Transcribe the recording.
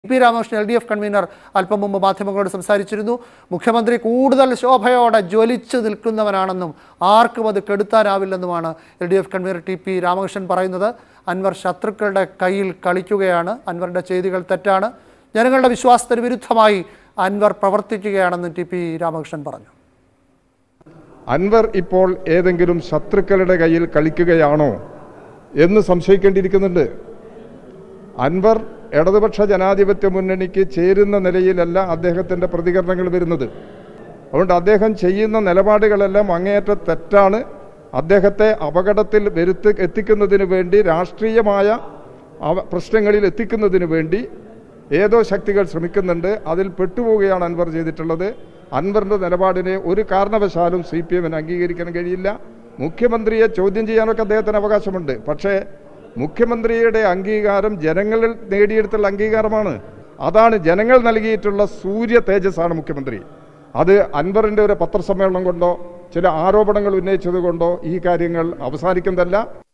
P Ramakrishnan L D F convener അല്പം മുമ്പ് മാധ്യമങ്ങളോട് സംസാരിച്ചിരുന്നു മുഖ്യമന്ത്രി കൂടുതൽ ശോഭയോടെ ജ്വലിച്ചു നിൽക്കുന്നവനാണെന്നും ആർക്കും അത് കെടുത്താനാവില്ലെന്നുമാണ് L D F convener T P Ramakrishnan പറയുന്നത് അൻവർ ശത്രുക്കളുടെ കയ്യിൽ കളിക്കുകയാണ് അൻവറിൻ്റെ ചെയ്തികൾ തെറ്റാണ് ജനങ്ങളുടെ വിശ്വാസത്തിന് വിരുദ്ധമായി അൻവർ പ്രവർത്തിക്കുകയാണെന്നും ടി പി രാമകൃഷ്ണൻ പറഞ്ഞു അൻവർ ഇപ്പോൾ ഏതെങ്കിലും ശത്രുക്കളുടെ കയ്യിൽ കളിക്കുകയാണോ എന്ന് സംശയിക്കേണ്ടിയിരിക്കുന്നുണ്ട് അൻവർ ഇടതുപക്ഷ ജനാധിപത്യ മുന്നണിക്ക് ചേരുന്ന നിലയിലല്ല അദ്ദേഹത്തിൻ്റെ പ്രതികരണങ്ങൾ വരുന്നത് അതുകൊണ്ട് അദ്ദേഹം ചെയ്യുന്ന നിലപാടുകളെല്ലാം അങ്ങേയറ്റ തെറ്റാണ് അദ്ദേഹത്തെ അപകടത്തിൽ വരുത്തി എത്തിക്കുന്നതിന് വേണ്ടി രാഷ്ട്രീയമായ അവ- പ്രശ്നങ്ങളിൽ എത്തിക്കുന്നതിന് വേണ്ടി ഏതോ ശക്തികൾ ശ്രമിക്കുന്നുണ്ട് അതിൽ പെട്ടുപോവുകയാണ് അൻവർ ചെയ്തിട്ടുള്ളത് അൻവറിൻ്റെ നിലപാടിനെ ഒരു കാരണവശാലും സി പി എമ്മിന് അംഗീകരിക്കാൻ കഴിയില്ല മുഖ്യമന്ത്രിയെ ചോദ്യം ചെയ്യാനൊക്കെ അദ്ദേഹത്തിന് അവകാശമുണ്ട് പക്ഷേ മുഖ്യമന്ത്രിയുടെ അംഗീകാരം ജനങ്ങളിൽ നേടിയെടുത്തുള്ള അംഗീകാരമാണ് അതാണ് ജനങ്ങൾ നൽകിയിട്ടുള്ള സൂര്യ തേജസ്സാണ് മുഖ്യമന്ത്രി അത് അൻവറിൻ്റെ ഒരു പത്രസമ്മേളനം കൊണ്ടോ ചില ആരോപണങ്ങൾ ഉന്നയിച്ചത് കൊണ്ടോ ഈ കാര്യങ്ങൾ അവസാനിക്കുന്നതല്ല